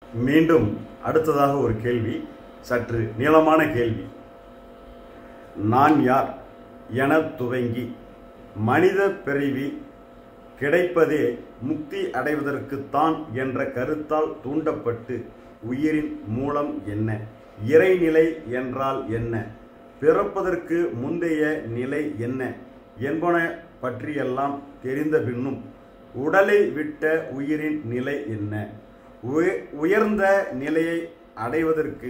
மீண்டும் அடுத்ததாக ஒரு கேள்வி சற்று நீளமான கேள்வி நான் யார் என துவங்கி மனித பிறவி கிடைப்பதே முக்தி அடைவதற்குத்தான் என்ற கருத்தால் தூண்டப்பட்டு உயிரின் மூலம் என்ன இறைநிலை என்றால் என்ன பிறப்பதற்கு முந்தைய நிலை என்ன என்பன பற்றியெல்லாம் தெரிந்த பின்னும் உடலை விட்ட உயிரின் நிலை என்ன உய- உயர்ந்த நிலையை அடைவதற்கு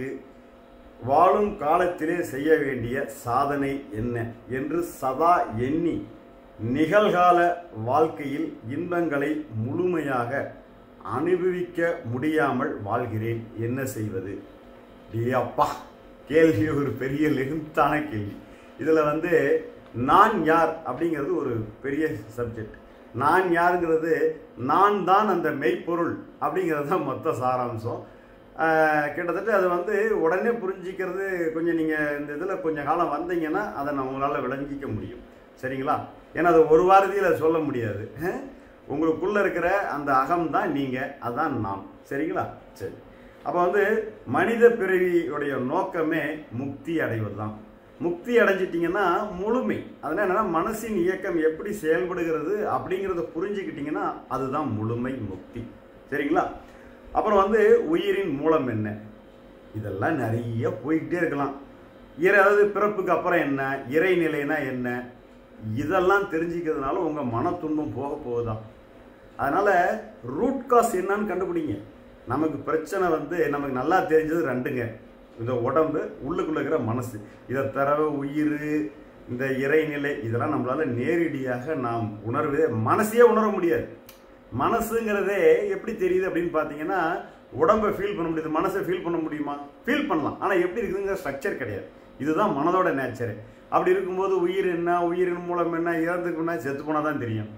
வாழும் காலத்திலே செய்ய வேண்டிய சாதனை என்ன என்று சதா எண்ணி நிகழ்கால வாழ்க்கையில் இன்பங்களை முழுமையாக அனுபவிக்க முடியாமல் வாழ்கிறேன் என்ன செய்வது டேய் அப்பா கேள்வி ஒரு பெரிய லெகுத்தான கேள்வி இதில் வந்து நான் யார் அப்படிங்கிறது ஒரு பெரிய சப்ஜெக்ட் நான் யாருங்கிறது நான் தான் அந்த மெய்ப்பொருள் அப்படிங்கிறது தான் மொத்த சாராம்சம் ஆஹ் கிட்டத்தட்ட அது வந்து உடனே புரிஞ்சிக்கிறது கொஞ்சம் நீங்கள் இந்த இதில் கொஞ்சம் காலம் வந்தீங்கன்னா அதை நான் உங்களால் விளங்கிக்க முடியும் சரிங்களா ஏன்னா அது ஒரு வாரதியில் சொல்ல முடியாது அஹ்? உங்களுக்குள்ள இருக்கிற அந்த அகம் தான் நீங்கள் அதான் நான் சரிங்களா சரி அப்போ வந்து மனித பிறவியுடைய நோக்கமே முக்தி அடைவது தான் முக்தி அடைஞ்சிட்டிங்கன்னா முழுமை அதனால் என்னன்னா மனசின் இயக்கம் எப்படி செயல்படுகிறது அப்படிங்கிறத புரிஞ்சுக்கிட்டிங்கன்னா அதுதான் முழுமை முக்தி சரிங்களா அப்புறம் வந்து உயிரின் மூலம் என்ன இதெல்லாம் நிறைய போய்கிட்டே இருக்கலாம் இறை அதாவது பிறப்புக்கு அப்புறம் என்ன இறைநிலைனா என்ன இதெல்லாம் தெரிஞ்சுக்கிறதுனால உங்கள் மன துன்பம் போக போகுதான் அதனால் ரூட் காஸ் என்னன்னு கண்டுபிடிங்க நமக்கு பிரச்சனை வந்து நமக்கு நல்லா தெரிஞ்சது ரெண்டுங்க இந்த உடம்பு உள்ளுக்குள்ள இருக்கிற மனசு இதை தவிர உயிர் இந்த இறைநிலை இதெல்லாம் நம்மளால நேரடியாக நாம் உணர்வதே மனசையே உணர முடியாது மனசுங்கிறதே எப்படி தெரியுது அப்படின்னு பார்த்தீங்கன்னா உடம்பை ஃபீல் பண்ண முடியுது மனசை ஃபீல் பண்ண முடியுமா ஃபீல் பண்ணலாம் ஆனால் எப்படி இருக்குதுங்கிற ஸ்ட்ரக்சர் கிடையாது இதுதான் மனதோட நேச்சரு அப்படி இருக்கும்போது உயிர் என்ன உயிரின் மூலம் என்ன இறந்துக்கு முன்னா செத்து போனால் தான் தெரியும்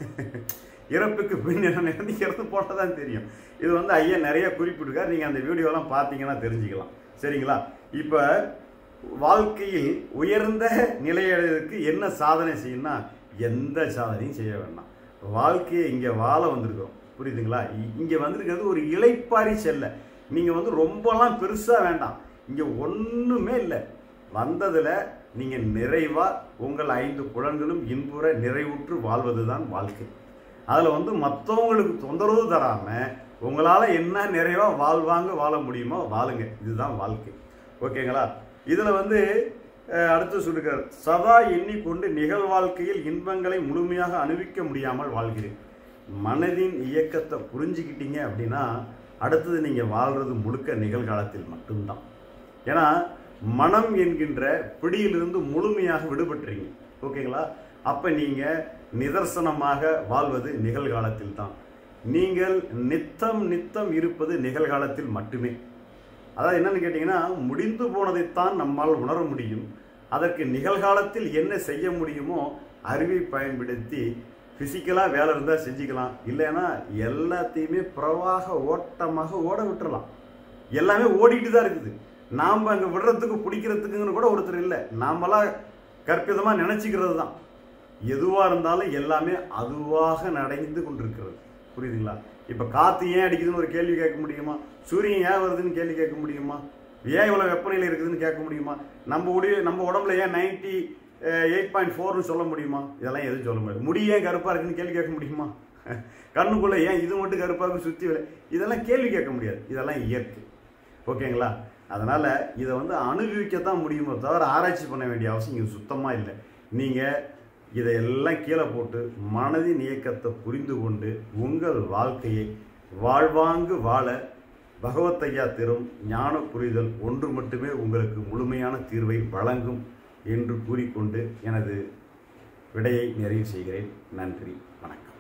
இறப்புக்கு பின் என்ன இறந்து இறந்து போனால் தான் தெரியும் இது வந்து ஐயா நிறைய குறிப்பிட்டிருக்கார் நீங்கள் அந்த வீடியோலாம் பார்த்தீங்கன்னா தெரிஞ்சுக்கலாம் சரிங்களா இப்போ வாழ்க்கையில் உயர்ந்த நிலையடைவதற்கு என்ன சாதனை செய்யணும்னா எந்த சாதனையும் செய்ய வேண்டாம் வாழ்க்கையை இங்கே வாழ வந்திருக்கிறோம் புரியுதுங்களா இ- இங்கே வந்திருக்கிறது ஒரு இளைப்பாரி செல்ல நீங்கள் வந்து ரொம்பலாம் பெருசாக வேண்டாம் இங்கே ஒன்றுமே இல்லை வந்ததில் நீங்கள் நிறைவாக உங்கள் ஐந்து புலன்களும் இன்புற நிறைவுற்று வாழ்வது தான் வாழ்க்கை அதில் வந்து மற்றவங்களுக்கு தொந்தரவு தராமல் உங்களால் என்ன நிறைவாக வாழ்வாங்க வாழ முடியுமோ வாழுங்க இதுதான் வாழ்க்கை ஓகேங்களா இதில் வந்து அஹ், அடுத்து சொல்லுகிறார் சதா எண்ணிக்கொண்டு நிகழ்வாழ்க்கையில் இன்பங்களை முழுமையாக அனுபவிக்க முடியாமல் வாழ்கிறேன் மனதின் இயக்கத்தை புரிஞ்சுக்கிட்டீங்க அப்படின்னா அடுத்தது நீங்கள் வாழ்கிறது முழுக்க நிகழ்காலத்தில் மட்டும்தான் ஏன்னா மனம் என்கின்ற பிடியிலிருந்து முழுமையாக விடுபட்டுறீங்க ஓகேங்களா அப்போ நீங்கள் நிதர்சனமாக வாழ்வது நிகழ்காலத்தில் தான் நீங்கள் நித்தம் நித்தம் இருப்பது நிகழ்காலத்தில் மட்டுமே அதாவது என்னன்னு கேட்டிங்கன்னா முடிந்து போனதைத்தான் நம்மால் உணர முடியும் அதற்கு நிகழ்காலத்தில் என்ன செய்ய முடியுமோ அறிவை பயன்படுத்தி ஃபிசிக்கலாக வேலை இருந்தால் செஞ்சுக்கலாம் இல்லைன்னா எல்லாத்தையுமே பிரவாக ஓட்டமாக ஓட விட்டுறலாம் எல்லாமே ஓடிட்டு தான் இருக்குது நாம் அங்கே விடுறதுக்கு பிடிக்கிறதுக்குன்னு கூட ஒருத்தர் இல்லை நாமெல்லாம் கற்பிதமாக நினச்சிக்கிறது தான் எதுவாக இருந்தாலும் எல்லாமே அதுவாக நடந்து கொண்டிருக்கிறது புரியுதுங்களா இப்போ காற்று ஏன் அடிக்குதுன்னு ஒரு கேள்வி கேட்க முடியுமா சூரியன் ஏன் வருதுன்னு கேள்வி கேட்க முடியுமா ஏன் இவ்வளோ வெப்பநிலை இருக்குதுன்னு கேட்க முடியுமா நம்ம உடைய நம்ம உடம்புல ஏன் நைன்டி எயிட் பாயிண்ட் ஃபோர்னு சொல்ல முடியுமா இதெல்லாம் எதுவும் சொல்ல முடியாது முடி ஏன் கருப்பாக இருக்குன்னு கேள்வி கேட்க முடியுமா கண்ணுக்குள்ளே ஏன் இது மட்டும் கருப்பாக இருக்கு, சுற்றி விளை இதெல்லாம் கேள்வி கேட்க முடியாது இதெல்லாம் இயற்கை ஓகேங்களா அதனால் இதை வந்து அனுபவிக்கத்தான் முடியுமோ தவிர ஆராய்ச்சி பண்ண வேண்டிய அவசியம் இங்கே சுத்தமாக இல்லை நீங்கள் இதையெல்லாம் கீழே போட்டு மனதின் இயக்கத்தை புரிந்து கொண்டு உங்கள் வாழ்க்கையை வாழ்வாங்கு வாழ பகவத்தையா தரும் ஞான புரிதல் ஒன்று மட்டுமே உங்களுக்கு முழுமையான தீர்வை வழங்கும் என்று கூறிக்கொண்டு எனது விடையை நிறைவு செய்கிறேன் நன்றி வணக்கம்